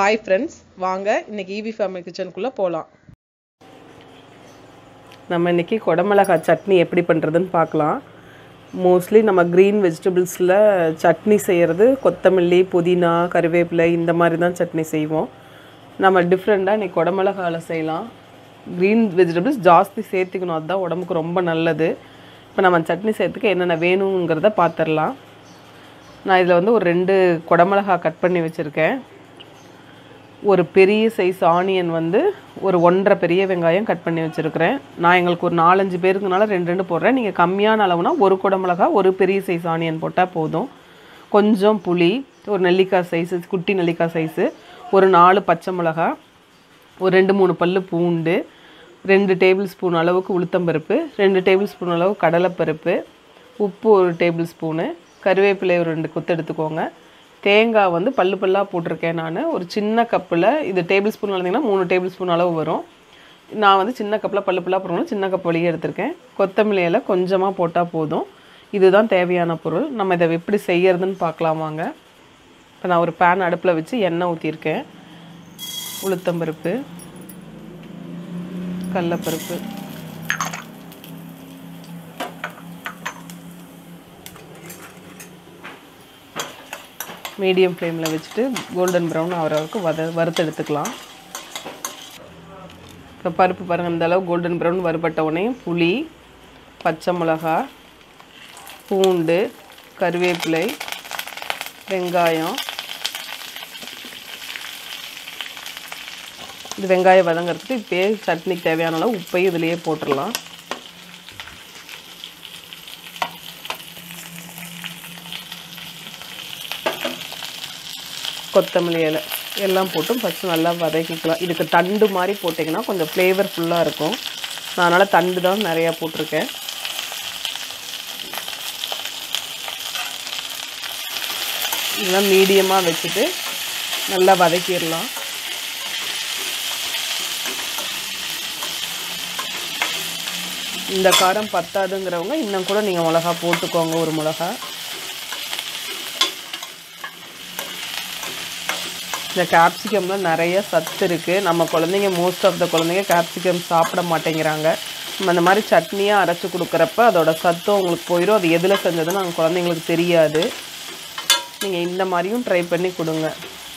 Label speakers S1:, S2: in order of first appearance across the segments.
S1: hi friends வாங்க இன்னைக்கு EV family கிச்சனுக்குள்ளே போகலாம் நம்ம இன்னைக்கு குடமிளகாய் சட்னி எப்படி பண்ணுறதுன்னு பார்க்கலாம் மோஸ்ட்லி நம்ம க்ரீன் வெஜிடபிள்ஸில் சட்னி செய்கிறது கொத்தமல்லி புதினா கருவேப்பிலை இந்த மாதிரி தான் சட்னி செய்வோம் நம்ம டிஃப்ரெண்ட்டாக இன்னைக்கு குடமிளகாவில் செய்யலாம் க்ரீன் வெஜிடபிள்ஸ் ஜாஸ்தி சேர்த்துக்கணும் அதுதான் உடம்புக்கு ரொம்ப நல்லது இப்போ நம்ம சட்னி செய்யறதுக்கு என்னென்ன வேணுங்கிறத பார்த்துடலாம் நான் இதில் வந்து ஒரு ரெண்டு குடமிளகா கட் பண்ணி வச்சுருக்கேன் ஒரு பெரிய சைஸ் ஆனியன் வந்து ஒரு ஒன்றரை பெரிய வெங்காயம் கட் பண்ணி வச்சுருக்கிறேன் நான் எங்களுக்கு ஒரு நாலஞ்சு பேருக்குனால ரெண்டு ரெண்டு போடுறேன் நீங்கள் கம்மியான அளவுனா ஒரு குடமிளகா ஒரு பெரிய சைஸ் ஆனியன் போட்டால் போதும் கொஞ்சம் புளி ஒரு நெல்லிக்காய் சைஸு குட்டி நெல்லிக்காய் சைஸு ஒரு நாலு பச்சை மிளகா ஒரு ரெண்டு மூணு பல்லு பூண்டு ரெண்டு டேபிள் ஸ்பூன் அளவுக்கு உளுத்தம்பருப்பு ரெண்டு டேபிள் ஸ்பூன் அளவு கடலைப்பருப்பு உப்பு ஒரு டேபிள் ஸ்பூனு கருவேப்பிலை ஒரு ரெண்டு கொத்து எடுத்துக்கோங்க தேங்காய் வந்து பல்லு பல்லாக போட்டிருக்கேன் நான் ஒரு சின்ன கப்பில் இது டேபிள் ஸ்பூன் இருந்தீங்கன்னா மூணு டேபிள் ஸ்பூன் அளவு வரும் நான் வந்து சின்ன கப்பில் பல்லு பல்லாக போடுறோம் சின்ன கப் வழியே எடுத்திருக்கேன் கொத்தமல்லி இலை கொஞ்சமாக போட்டால் போதும் இதுதான் தேவையான பொருள் நம்ம இதை எப்படி செய்யறதுன்னு பார்க்கலாம் வாங்க இப்போ நான் ஒரு பேன் அடுப்பில் வச்சு எண்ணெய் ஊற்றிருக்கேன் உளுத்தம்பருப்பு கடலப்பருப்பு மீடியம் ஃப்ளேமில் வச்சுட்டு கோல்டன் ப்ரௌன் ஆகிற வரைக்கும் வத வறுத்து எடுத்துக்கலாம் இப்போ பருப்பு பாருங்கள் இந்த அளவு கோல்டன் ப்ரௌன் வறுபட்ட உடனே புளி பச்சை மிளகா பூண்டு கருவேப்பிலை வெங்காயம் இது வெங்காயம் வதங்கிறதுக்கு இப்போயே சட்னிக்கு தேவையான அளவு உப்பையும் இதுலேயே போட்டுடலாம் கொத்தமல்லி இலை எல்லாம் போட்டு ஃபஸ்ட்டு நல்லா வதக்கிக்கலாம் இதுக்கு தண்டு மாதிரி போட்டிங்கன்னா கொஞ்சம் ஃப்ளேவர்ஃபுல்லாக இருக்கும் நான் அதனால் தண்டு தான் நிறையா போட்டிருக்கேன் இதெல்லாம் மீடியமாக வச்சுட்டு நல்லா வதக்கிடலாம் இந்த காரம் பத்தாதுங்கிறவங்க இன்னும் கூட நீங்கள் மிளகா போட்டுக்கோங்க ஒரு மிளகா இந்த கேப்சிகமில் நிறைய சத்து இருக்குது நம்ம குழந்தைங்க மோஸ்ட் ஆஃப் த குழந்தைங்க கேப்சிகம் சாப்பிட மாட்டேங்கிறாங்க நம்ம இந்த மாதிரி சட்னியாக அரைச்சி கொடுக்குறப்ப அதோட சத்தம் உங்களுக்கு போயிடும் அது எதில் செஞ்சதுன்னு அவங்க குழந்தைங்களுக்கு தெரியாது நீங்கள் இந்த மாதிரியும் ட்ரை பண்ணி கொடுங்க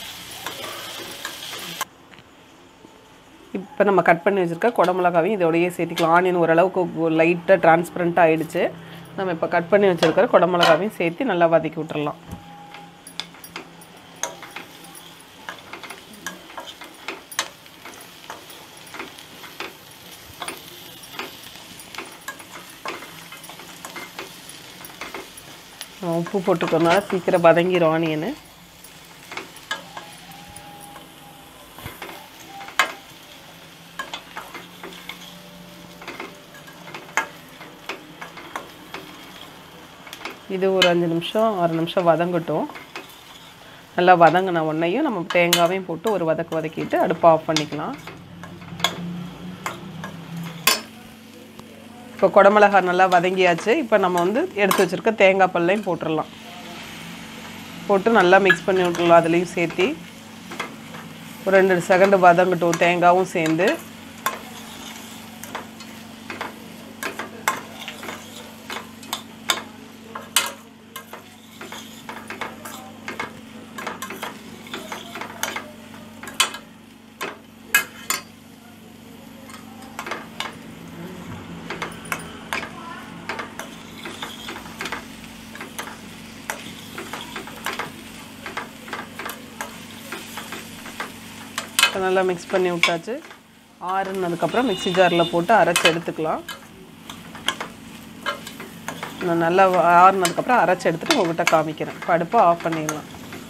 S1: இப்போ நம்ம கட் பண்ணி வச்சுருக்க குடமிளகாவையும் இதோடையே சேர்த்திக்கலாம் ஆனியன் ஓரளவுக்கு லைட்டாக டிரான்ஸ்பரண்ட்டாக ஆகிடுச்சு நம்ம இப்போ கட் பண்ணி வச்சுருக்கிற குடமிளகாவையும் சேர்த்து நல்லா வதக்கி விட்டுறலாம் உப்பு போட்டுக்கிறதுனால சீக்கிரம் வதங்கிடும் ஆனியனு இது ஒரு அஞ்சு நிமிஷம் ஆறு நிமிஷம் வதங்கட்டும் நல்லா வதங்கின உடனேயும் நம்ம தேங்காவையும் போட்டு ஒரு வதக்கு வதக்கிட்டு அடுப்பை ஆஃப் பண்ணிக்கலாம் இப்போ குடமிளகா நல்லா வதங்கியாச்சு இப்போ நம்ம வந்து எடுத்து வச்சுருக்க தேங்காய் பல்லையும் போட்டுடலாம் போட்டு நல்லா மிக்ஸ் பண்ணி விட்டுடலாம் அதுலேயும் சேர்த்தி ஒரு ரெண்டு செகண்டு வதங்கட்டும் தேங்காயும் சேர்ந்து இப்போ நல்லா மிக்ஸ் பண்ணி விட்டாச்சு ஆறுனதுக்கப்புறம் மிக்ஸி ஜாரில் போட்டு அரைச்சி எடுத்துக்கலாம் நான் நல்லா ஆறுனதுக்கப்புறம் அரைச்சி எடுத்துகிட்டு உங்கள்கிட்ட காமிக்கிறேன் இப்போ அடுப்பை ஆஃப் பண்ணிடலாம்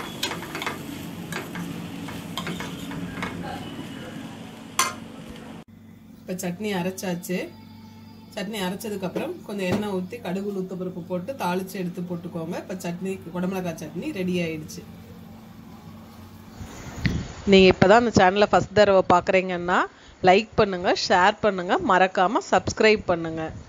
S1: இப்போ சட்னி அரைச்சாச்சு சட்னி அரைச்சதுக்கப்புறம் கொஞ்சம் எண்ணெய் ஊற்றி கடுகு உளுத்தப்பருப்பு போட்டு தாளித்து எடுத்து போட்டுக்கோங்க இப்போ சட்னி குடமிளகாய் சட்னி ரெடி ஆயிடுச்சு நீங்கள் இப்போ தான் அந்த சேனலை ஃபஸ்ட் தடவை பார்க்குறீங்கன்னா லைக் பண்ணுங்கள் ஷேர் பண்ணுங்கள் மறக்காமல் சப்ஸ்கிரைப் பண்ணுங்கள்